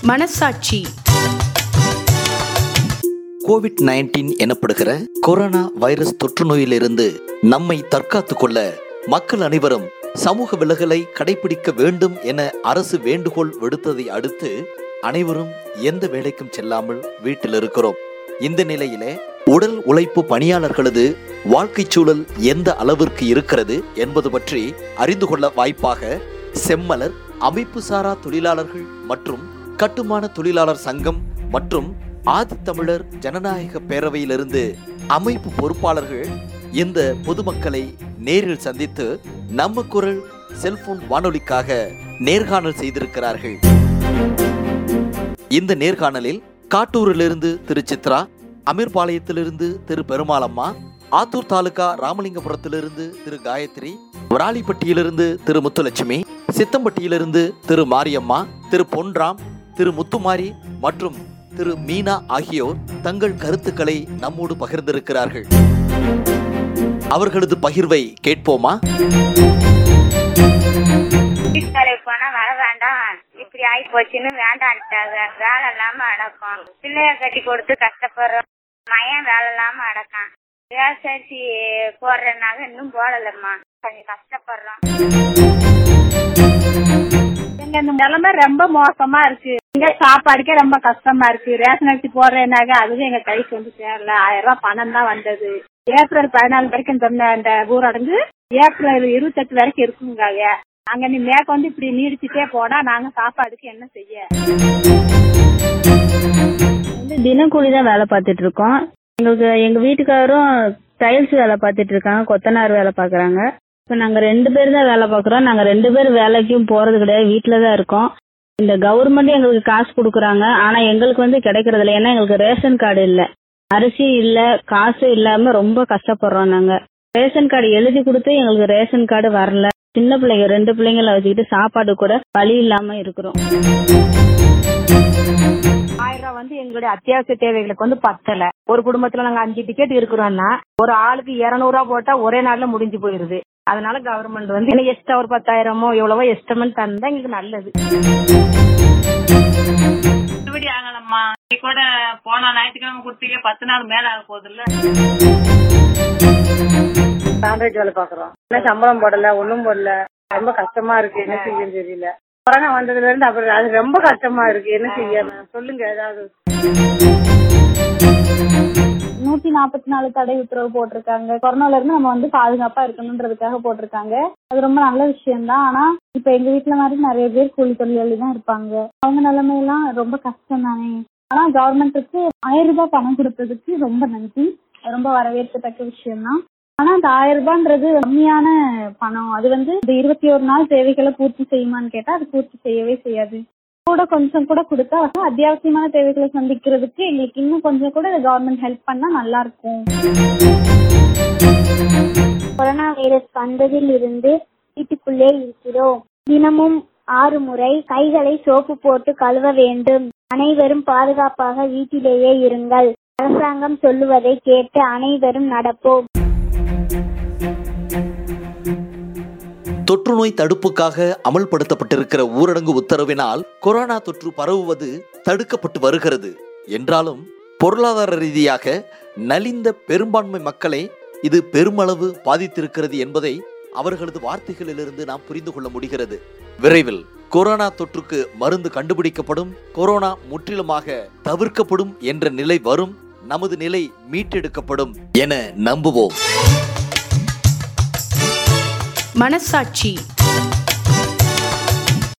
மனசாட்சி covid nineteen எனப்படுகிற corona virus தொற்று நோயிலிருந்து நம்மை தற்காத்துக் கொள்ள மக்கள் அனைவரும் சமூக விலகலை கடைபிடிக்க வேண்டும் என அரசு வேண்டுகோள் விடுத்ததை அடுத்து அனைவரும் எந்த வேலைக்கும் செல்லாமல் வீட்டில் இருக்கிறோம் இந்த நிலையிலே உடல் உழைப்பு பணியாளர்களது வாழ்க்கைச் சூழல் எந்த அளவிற்கு இருக்கிறது என்பது பற்றி அறிந்து கொள்ள வாய்ப்பாக செம்மலர் அமைப்பு சாரா தொழிலாளர்கள் மற்றும் கட்டுமான தொழிலாளர் சங்கம் மற்றும் ஆதித்தமிழர் ஜனநாயக பேரவையிலிருந்து அமைப்பு பொறுப்பாளர்கள் இந்த பொதுமக்களை நேரில் சந்தித்து நம்ம குரல் செல்போன் வானொலிக்காக நேர்காணல் செய்திருக்கிறார்கள் இந்த நேர்காணலில் காட்டூரிலிருந்து திரு சித்ரா அமீர்பாளையத்திலிருந்து திரு பெருமாளம்மா ஆத்தூர் தாலுகா ராமலிங்கபுரத்திலிருந்து திரு காயத்ரி விராலிப்பட்டியிலிருந்து திரு முத்துலட்சுமி சித்தம்பட்டியிலிருந்து திரு மாரியம்மா திரு பொன்ராம் திரு முத்துமாரி மற்றும் திரு மீனா ஆகியோர் தங்கள் கருத்துக்களை நம்மோடு பகிர்ந்திருக்கிறார்கள் அவர்களது பகிர்வை கேட்போமா வீட்டுக்காரர் போனா வர வேண்டாம் இப்படி ஆகி போச்சுன்னு வேண்டான்ட்டாங்க வேலை இல்லாம அடக்கம் பிள்ளைய கட்டி கொடுத்து கஷ்டப்படுறோம் மயன் வேலை இல்லாம அடக்கான் விவசாயி போடுறதுனால இன்னும் போடலம்மா கொஞ்சம் கஷ்டப்படுறோம் எங்க இந்த நிலைமை ரொம்ப மோசமா இருக்கு இங்க சாப்பாடுக்கே ரொம்ப கஷ்டமா இருக்கு ரேஷன் அரிசி போடுறேனாக அதுவும் எங்க கைக்கு வந்து சேரல ஆயிரம் ரூபாய் பணம் தான் வந்தது ஏப்ரல் பதினாலு வரைக்கும் சொன்ன அந்த ஊரடங்கு ஏப்ரல் இருபத்தெட்டு வரைக்கும் இருக்குங்க அங்க நீ மேற்க வந்து இப்படி நீடிச்சுட்டே போனா நாங்க சாப்பாடுக்கு என்ன செய்ய வந்து தினக்கூலி தான் வேலை பார்த்துட்டு இருக்கோம் எங்களுக்கு எங்க வீட்டுக்காரரும் டைல்ஸ் வேலை பார்த்துட்டு இருக்காங்க கொத்தனார் வேலை பார்க்கறாங்க இப்போ நாங்க ரெண்டு பேர் தான் வேலை பார்க்கறோம் நாங்க ரெண்டு பேர் வேலைக்கும் போறது கிடையாது வீட்டில தான் இருக்கோம் இந்த கவர்மெண்ட் எங்களுக்கு காசு கொடுக்குறாங்க ஆனா எங்களுக்கு வந்து கிடைக்கிறது இல்லை ஏன்னா எங்களுக்கு ரேஷன் கார்டு இல்ல அரிசி இல்ல காசு இல்லாம ரொம்ப கஷ்டப்படுறோம் நாங்க ரேஷன் கார்டு எழுதி கொடுத்து எங்களுக்கு ரேஷன் கார்டு வரல சின்ன பிள்ளைங்க ரெண்டு பிள்ளைங்கள வச்சுக்கிட்டு சாப்பாடு கூட வழி இல்லாம இருக்கிறோம் ஆயிரம் ரூபாய் வந்து எங்களுடைய அத்தியாவசிய தேவைகளுக்கு வந்து பத்தல ஒரு குடும்பத்துல நாங்க அஞ்சு டிக்கெட் இருக்கிறோம்னா ஒரு ஆளுக்கு இருநூறு ரூபா போட்டா ஒரே நாள்ல முடிஞ்சு போயிருது அதனால கவர்மெண்ட் வந்து எனக்கு எக்ஸ்ட்ரா ஒரு பத்தாயிரமோ எவ்வளவோ எஸ்டிமேட் தந்தா எங்களுக்கு நல்லது கட்டுப்படி ஆகலம்மா நீ கூட போன ஞாயிற்றுக்கிழமை கொடுத்தீங்க பத்து நாள் மேல ஆக போகுதுல்ல கான்ட்ராக்ட் வேலை பாக்குறோம் என்ன சம்பளம் போடல ஒண்ணும் போடல ரொம்ப கஷ்டமா இருக்கு என்ன செய்யன்னு தெரியல கொரோனா வந்ததுல இருந்து அப்புறம் அது ரொம்ப கஷ்டமா இருக்கு என்ன செய்ய சொல்லுங்க ஏதாவது நூத்தி நாற்பத்தி நாலு தடை உத்தரவு போட்டிருக்காங்க கொரோனால இருந்து நம்ம வந்து பாதுகாப்பா இருக்கணும்ன்றதுக்காக போட்டிருக்காங்க அது ரொம்ப நல்ல விஷயம் தான் ஆனா இப்ப எங்க வீட்டுல மாதிரி நிறைய பேர் கூலி தொழிலாளி தான் இருப்பாங்க அவங்க நிலைமையெல்லாம் ரொம்ப கஷ்டம் தானே ஆனா கவர்மெண்ட்டுக்கு ஆயிரம் ரூபாய் பணம் கொடுத்ததுக்கு ரொம்ப நன்றி அது ரொம்ப வரவேற்கத்தக்க விஷயம் தான் ஆனா அந்த ஆயிரம் ரூபான்றது கம்மியான பணம் அது வந்து இந்த இருபத்தி ஒரு நாள் தேவைகளை பூர்த்தி செய்யுமான்னு கேட்டா அது பூர்த்தி செய்யவே செய்யாது கூட கொஞ்சம் கூட கொடுத்தா வந்து அத்தியாவசியமான தேவைகளை சந்திக்கிறதுக்கு எங்களுக்கு இன்னும் கொஞ்சம் கூட கவர்மெண்ட் ஹெல்ப் பண்ணா நல்லா இருக்கும் கொரோனா வைரஸ் வந்ததில் இருந்து வீட்டுக்குள்ளே இருக்கிறோம் தினமும் ஆறு முறை கைகளை சோப்பு போட்டு கழுவ வேண்டும் அனைவரும் பாதுகாப்பாக வீட்டிலேயே இருங்கள் அரசாங்கம் சொல்லுவதை கேட்டு அனைவரும் நடப்போம் தொற்று நோய் தடுப்புக்காக அமல்படுத்தப்பட்டிருக்கிற ஊரடங்கு உத்தரவினால் கொரோனா தொற்று பரவுவது தடுக்கப்பட்டு வருகிறது என்றாலும் பொருளாதார ரீதியாக நலிந்த பெரும்பான்மை மக்களை இது பெருமளவு பாதித்திருக்கிறது என்பதை அவர்களது வார்த்தைகளிலிருந்து நாம் புரிந்து கொள்ள முடிகிறது விரைவில் கொரோனா தொற்றுக்கு மருந்து கண்டுபிடிக்கப்படும் கொரோனா முற்றிலுமாக தவிர்க்கப்படும் என்ற நிலை வரும் நமது நிலை மீட்டெடுக்கப்படும் என நம்புவோம் மனசாட்சி